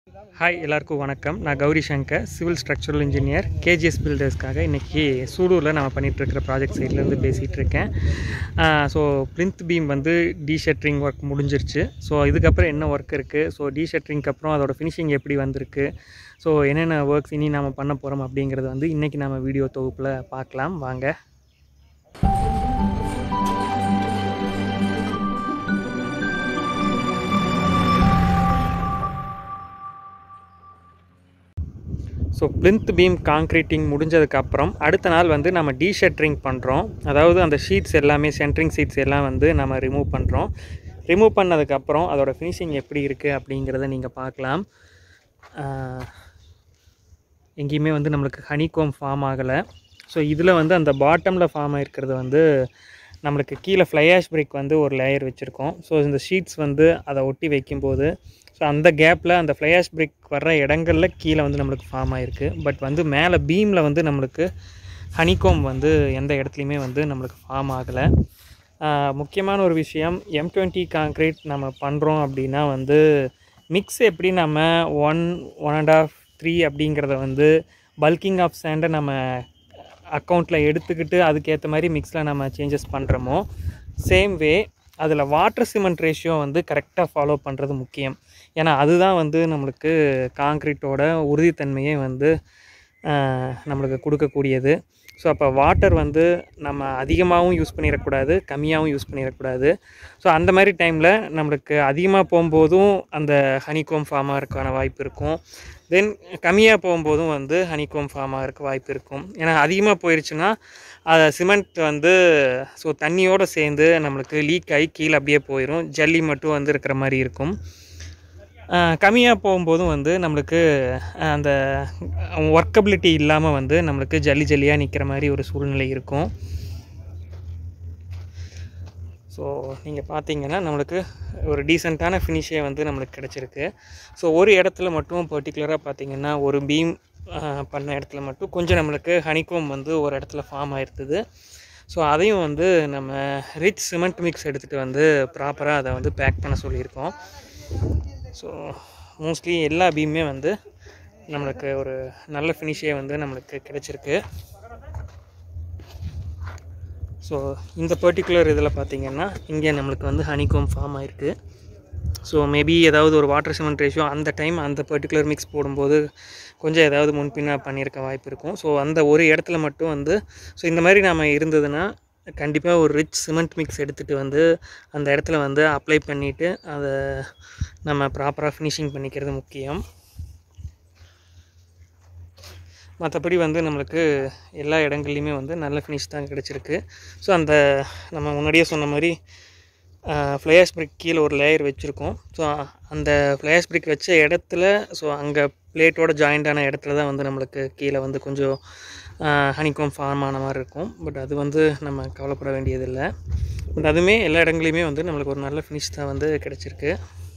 hi எல்லாருக்கும் வணக்கம் நான் Gowri Shankar civil structural engineer K G S பில்டர்ஸ்க்காக இன்றைக்கி சூடூரில் நம்ம பண்ணிகிட்டு இருக்கிற ப்ராஜெக்ட் சைட்லேருந்து பேசிகிட்டு இருக்கேன் ஸோ பிளிந்த் பீம் வந்து டீ ஷட்டரிங் ஒர்க் முடிஞ்சிருச்சு ஸோ இதுக்கப்புறம் என்ன ஒர்க் இருக்குது ஸோ டீ ஷட்டரிங்க்கு அப்புறம் அதோட ஃபினிஷிங் எப்படி வந்திருக்கு ஸோ என்னென்ன ஒர்க்ஸ் இனி நம்ம பண்ண போகிறோம் அப்படிங்கிறது வந்து இன்றைக்கி நம்ம வீடியோ தொகுப்பில் பார்க்கலாம் வாங்க ஸோ பிளிந்த் பீம் காங்க்ரீட்டிங் முடிஞ்சதுக்கப்புறம் அடுத்த நாள் வந்து நம்ம டீ ஷட்டரிங் பண்ணுறோம் அதாவது அந்த ஷீட்ஸ் எல்லாமே சென்ட்ரிங் ஷீட்ஸ் எல்லாம் வந்து நம்ம ரிமூவ் பண்ணுறோம் ரிமூவ் பண்ணதுக்கப்புறம் அதோட ஃபினிஷிங் எப்படி இருக்குது அப்படிங்கிறத நீங்கள் பார்க்கலாம் ஆஹ், எங்கேயுமே வந்து நம்மளுக்கு ஹனிகோம் ஃபார்ம் ஆகலை ஸோ இதில் வந்து அந்த பாட்டமில் ஃபார்ம் ஆகிருக்கிறது வந்து நம்மளுக்கு கீழே ஃப்ளையாஷ் பிரேக் வந்து ஒரு லேயர் வச்சுருக்கோம் ஸோ இந்த ஷீட்ஸ் வந்து அதை ஒட்டி வைக்கும்போது ஸோ அந்த கேப்பில் அந்த ஃப்ளையாஷ் பிரேக் வர்ற இடங்களில் கீழே வந்து நம்மளுக்கு ஃபார்ம் ஆகிருக்கு பட் வந்து மேலே பீமில் வந்து நம்மளுக்கு ஹனிகோம் வந்து எந்த இடத்துலையுமே வந்து நம்மளுக்கு ஃபார்ம் ஆகலை முக்கியமான ஒரு விஷயம் எம் டுவெண்ட்டி காங்க்ரீட் நம்ம பண்ணுறோம் அப்படின்னா வந்து மிக்ஸ் எப்படி நம்ம one one and half three அப்படிங்கிறத வந்து பல்கிங் ஆஃப் சேண்டை நம்ம அக்கௌண்ட்டில் எடுத்துக்கிட்டு அதுக்கேற்ற மாதிரி மிக்ஸில் நம்ம சேஞ்சஸ் பண்ணுறோமோ சேம் வே அதில் வாட்டர் சிமெண்ட் ரேஷியோ வந்து கரெக்டாக ஃபாலோ பண்ணுறது முக்கியம் ஏன்னா அதுதான் வந்து நம்மளுக்கு காங்க்ரீட்டோட உறுதித்தன்மையை வந்து ஆஹ், நம்மளுக்கு கொடுக்கக்கூடியது ஸோ அப்போ வாட்டர் வந்து நம்ம அதிகமாகவும் யூஸ் பண்ணிடக்கூடாது கம்மியாகவும் யூஸ் பண்ணிடக்கூடாது ஸோ அந்த மாதிரி டைமில் நம்மளுக்கு அதிகமாக போகும்போதும் அந்த ஹனிகோம் ஃபார்மாக இருக்கான வாய்ப்பு இருக்கும் தென் கம்மியாக போகும்போதும் வந்து ஹனிகோம் ஃபார்மாக இருக்க வாய்ப்பு இருக்கும் ஏன்னா அதிகமாக போயிடுச்சுன்னா அது சிமெண்ட் வந்து ஸோ தண்ணியோடு சேர்ந்து நம்மளுக்கு லீக் ஆகி கீழே அப்படியே போயிடும் ஜல்லி மட்டும் வந்து இருக்கிற மாதிரி இருக்கும் கம்மியாக போகும்போதும் வந்து நம்மளுக்கு ஆஹ், அந்த ஒர்க்கபிலிட்டி இல்லாமல் வந்து நம்மளுக்கு ஜல்லி ஜல்லியாக நிற்கிற மாதிரி ஒரு சூழ்நிலை இருக்கும் ஸோ நீங்கள் பார்த்தீங்கன்னா நம்மளுக்கு ஒரு டீசெண்டான ஃபினிஷே வந்து நம்மளுக்கு கிடச்சிருக்கு ஸோ ஒரு இடத்துல மட்டும் பர்டிகுலராக பார்த்தீங்கன்னா ஒரு பீம் பண்ண இடத்துல மட்டும் கொஞ்சம் நம்மளுக்கு ஹனிகோம் வந்து ஒரு இடத்துல ஃபார்ம் ஆயிருந்தது ஸோ அதையும் வந்து நம்ம ரிச் சிமெண்ட் மிக்ஸ் எடுத்துகிட்டு வந்து ப்ராப்பராக அதை வந்து பேக் பண்ண சொல்லியிருக்கோம் ஸோ மோஸ்ட்லி எல்லா பீமுமே வந்து நம்மளுக்கு ஒரு நல்ல ஃபினிஷே வந்து நம்மளுக்கு கிடச்சிருக்கு ஸோ இந்த பர்டிகுலர் இதில் பார்த்தீங்கன்னா இங்கே நம்மளுக்கு வந்து ஹனிகோம் ஃபார்ம் ஆயிருக்கு ஸோ மேபி ஏதாவது ஒரு வாட்டர் சிமெண்ட் ரேஷியோ அந்த டைம் அந்த பர்டிகுலர் மிக்ஸ் போடும்போது கொஞ்சம் ஏதாவது முன்பின்னா பண்ணியிருக்க வாய்ப்பு இருக்கும் ஸோ அந்த ஒரு இடத்துல மட்டும் வந்து ஸோ இந்த மாதிரி நம்ம இருந்ததுன்னா கண்டிப்பாக ஒரு ரிச் சிமெண்ட் மிக்ஸ் எடுத்துகிட்டு வந்து அந்த இடத்துல வந்து அப்ளை பண்ணிவிட்டு அதை நம்ம ப்ராப்பராக ஃபினிஷிங் பண்ணிக்கிறது முக்கியம் மற்றபடி வந்து நம்மளுக்கு எல்லா இடங்கள்லையுமே வந்து நல்ல ஃபினிஷ் தான் கிடச்சிருக்கு ஸோ அந்த நம்ம முன்னாடியே சொன்ன மாதிரி ஃப்ளையாஷ் பிரிக் கீழே ஒரு லேயர் வச்சுருக்கோம் ஸோ அந்த ஃப்ளையாஷ் பிரிக் வச்ச இடத்துல ஸோ அங்கே பிளேட்டோட ஜாயிண்டான இடத்துல தான் வந்து நம்மளுக்கு கீழே வந்து கொஞ்சம் ஹனிகோம் ஃபார்ம் ஆன மாதிரி இருக்கும் பட் அது வந்து நம்ம கவலைப்பட வேண்டியதில்லை பட் அதுவுமே எல்லா இடங்களையுமே வந்து நம்மளுக்கு ஒரு நல்ல ஃபினிஷ் தான் வந்து கிடச்சிருக்கு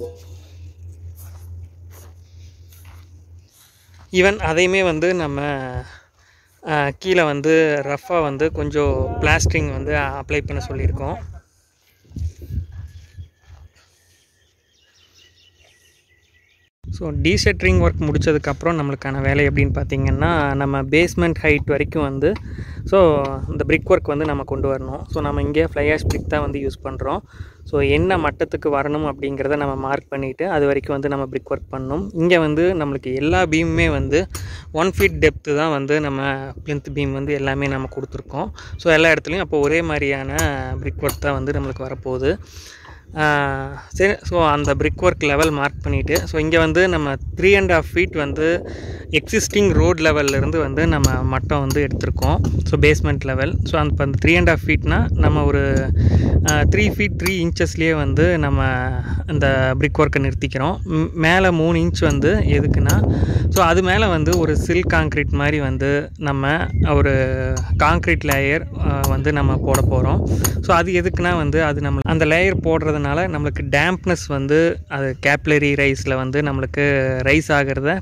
ஈவன் அதையுமே வந்து நம்ம ஆஹ், கீழே வந்து ரஃப்பாக வந்து கொஞ்சம் பிளாஸ்டிங் வந்து அப்ளை பண்ண சொல்லியிருக்கோம் ஸோ டீசெட்ரிங் ஒர்க் முடிச்சதுக்கப்புறம் நம்மளுக்கான வேலை எப்படின்னு பார்த்தீங்கன்னா நம்ம பேஸ்மெண்ட் ஹைட் வரைக்கும் வந்து ஸோ இந்த பிரிக் ஒர்க் வந்து நம்ம கொண்டு வரணும் ஸோ நம்ம இங்கே ஃப்ளையாஷ் பிரிக் தான் வந்து யூஸ் பண்ணுறோம் ஸோ என்ன மட்டத்துக்கு வரணும் அப்படிங்கிறத நம்ம மார்க் பண்ணிவிட்டு அது வரைக்கும் வந்து நம்ம பிரிக் ஒர்க் பண்ணணும் இங்கே வந்து நம்மளுக்கு எல்லா பீமுமே வந்து ஒன் ஃபீட் டெப்த்து தான் வந்து நம்ம பிளிந்த் பீம் வந்து எல்லாமே நம்ம கொடுத்துருக்கோம் ஸோ எல்லா இடத்துலையும் அப்போ ஒரே மாதிரியான பிரிக் ஒர்க் தான் வந்து நம்மளுக்கு வரப்போகுது ஆஹ் சரி ஸோ அந்த பிரிக் ஒர்க் லெவல் மார்க் பண்ணிவிட்டு ஸோ இங்கே வந்து நம்ம த்ரீ அண்ட் ஆஃப் ஃபீட் வந்து எக்ஸிஸ்டிங் ரோட் லெவல்லேருந்து வந்து நம்ம மட்டம் வந்து எடுத்திருக்கோம் ஸோ பேஸ்மெண்ட் லெவல் ஸோ அந்த அந்த த்ரீ அண்ட் ஆஃப் ஃபீட்னா நம்ம ஒரு த்ரீ ஃபீட் த்ரீ இன்ச்சஸ்லேயே வந்து நம்ம இந்த பிரிக் ஒர்க்கை நிறுத்திக்கிறோம் ம், மேலே மூணு இன்ச் வந்து எதுக்குன்னா ஸோ அது மேலே வந்து ஒரு சில் காங்க்ரீட் மாதிரி வந்து நம்ம ஒரு காங்க்ரீட் லேயர் வந்து நம்ம போட போகிறோம் ஸோ அது எதுக்குன்னா வந்து அது நம்ம அந்த லேயர் போடுறதுனால நம்மளுக்கு டேம்ப்னஸ் வந்து அது கேப்லரி ரைஸில் வந்து நம்மளுக்கு ரைஸ் ஆகிறத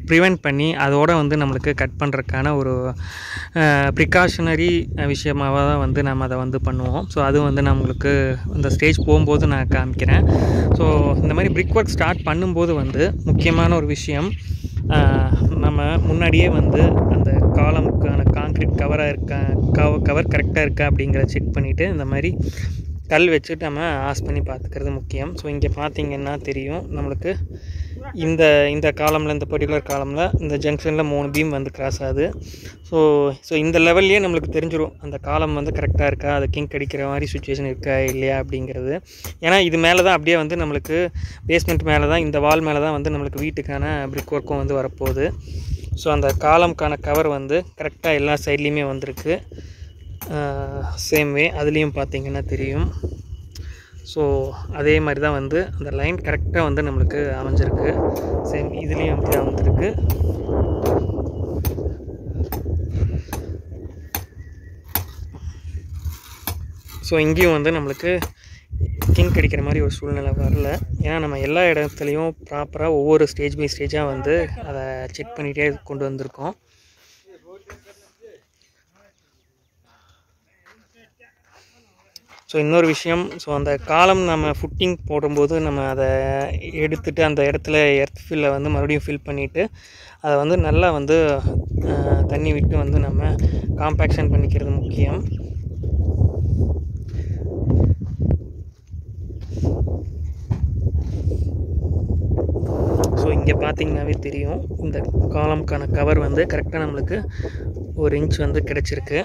ப்ரிவெண்ட் பண்ணி அதோட வந்து நம்மளுக்கு கட் பண்ணுறதுக்கான ஒரு ப்ரிகாஷனரி விஷயமாக தான் வந்து நம்ம அதை வந்து பண்ணுவோம் ஸோ அது வந்து நம்மளுக்கு இந்த ஸ்டேஜ் போகும்போது நான் காமிக்கிறேன் ஸோ இந்த மாதிரி பிரிக் ஒர்க் ஸ்டார்ட் பண்ணும்போது வந்து முக்கியமான ஒரு விஷயம் ஆஹ், நம்ம முன்னாடியே வந்து அந்த காலமுக்கான காங்க்ரீட் கவராக இருக்கா கவ கவர் கரெக்டாக இருக்கா அப்படிங்கிறத செக் பண்ணிவிட்டு இந்த மாதிரி கல் வச்சுட்டு நம்ம ஆஸ் பண்ணி பார்த்துக்கிறது முக்கியம் ஸோ இங்கே பார்த்தீங்கன்னா தெரியும் நம்மளுக்கு இந்த இந்த காலமில் இந்த பர்டிகுலர் காலமில் இந்த ஜங்ஷனில் மூணு பீம் வந்து கிராஸ் ஆகுது ஸோ ஸோ இந்த லெவல்லையே நம்மளுக்கு தெரிஞ்சிடும் அந்த காலம் வந்து கரெக்டாக இருக்கா அது கிங்க் அடிக்கிற மாதிரி சுச்சுவேஷன் இருக்கா இல்லையா அப்படிங்கிறது ஏன்னா இது மேலே தான் அப்படியே வந்து நம்மளுக்கு பேஸ்மெண்ட் மேலே தான் இந்த வால் மேலே தான் வந்து நம்மளுக்கு வீட்டுக்கான பிரிக் ஒர்க்கும் வந்து வரப்போகுது ஸோ அந்த காலம்க்கான கவர் வந்து கரெக்டாக எல்லா சைட்லேயுமே வந்திருக்கு சேம் வே அதுலேயும் பார்த்தீங்கன்னா தெரியும் ஸோ அதே மாதிரி தான் வந்து அந்த லைன் கரெக்டாக வந்து நம்மளுக்கு அமைஞ்சிருக்கு சேம் இதுலேயும் அப்படி தான் வந்திருக்கு ஸோ இங்கேயும் வந்து நம்மளுக்கு கிங் கிடைக்கிற மாதிரி ஒரு சூழ்நிலை வரல ஏன்னா நம்ம எல்லா இடத்துலையும் ப்ராப்பராக ஒவ்வொரு ஸ்டேஜ் பை ஸ்டேஜாக வந்து அதை செக் பண்ணிகிட்டே கொண்டு வந்திருக்கோம் ஸோ இன்னொரு விஷயம் ஸோ அந்த காலம் நம்ம ஃபுட்டிங் போடும்போது நம்ம அதை எடுத்துட்டு அந்த இடத்துல எர்த் ஃபில்லை வந்து மறுபடியும் ஃபில் பண்ணிவிட்டு அதை வந்து நல்லா வந்து அஹ், தண்ணி விட்டு வந்து நம்ம காம்பேக்ஷன் பண்ணிக்கிறது முக்கியம் ஸோ இங்கே பார்த்தீங்கன்னாவே தெரியும் இந்த காலம்க்கான கவர் வந்து கரெக்டாக நம்மளுக்கு ஒரு இன்ச் வந்து கிடச்சிருக்கு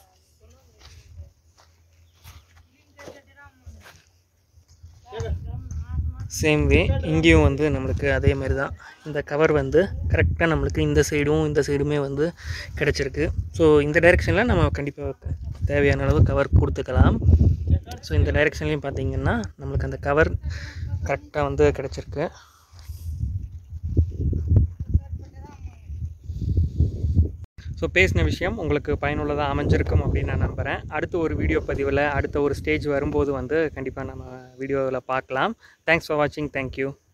சேம் வே இங்கேயும் வந்து நம்மளுக்கு அதே மாதிரி தான் இந்த கவர் வந்து கரெக்டாக நம்மளுக்கு இந்த சைடும் இந்த சைடுமே வந்து கிடச்சிருக்கு ஸோ இந்த டைரெக்ஷனில் நம்ம கண்டிப்பாக தேவையான அளவு கவர் கொடுத்துக்கலாம் ஸோ இந்த டைரெக்ஷன்லேயும் பார்த்தீங்கன்னா நம்மளுக்கு அந்த கவர் கரெக்டாக வந்து கிடச்சிருக்கு ஸோ பேசின விஷயம் உங்களுக்கு பயனுள்ளதாக அமைஞ்சிருக்கும் அப்படின்னு நான் நம்புகிறேன் அடுத்த ஒரு வீடியோ பதிவில் அடுத்த ஒரு ஸ்டேஜ் வரும்போது வந்து கண்டிப்பாக நம்ம வீடியோவில் பார்க்கலாம் தேங்க்ஸ் ஃபார் வாட்சிங் தேங்க்யூ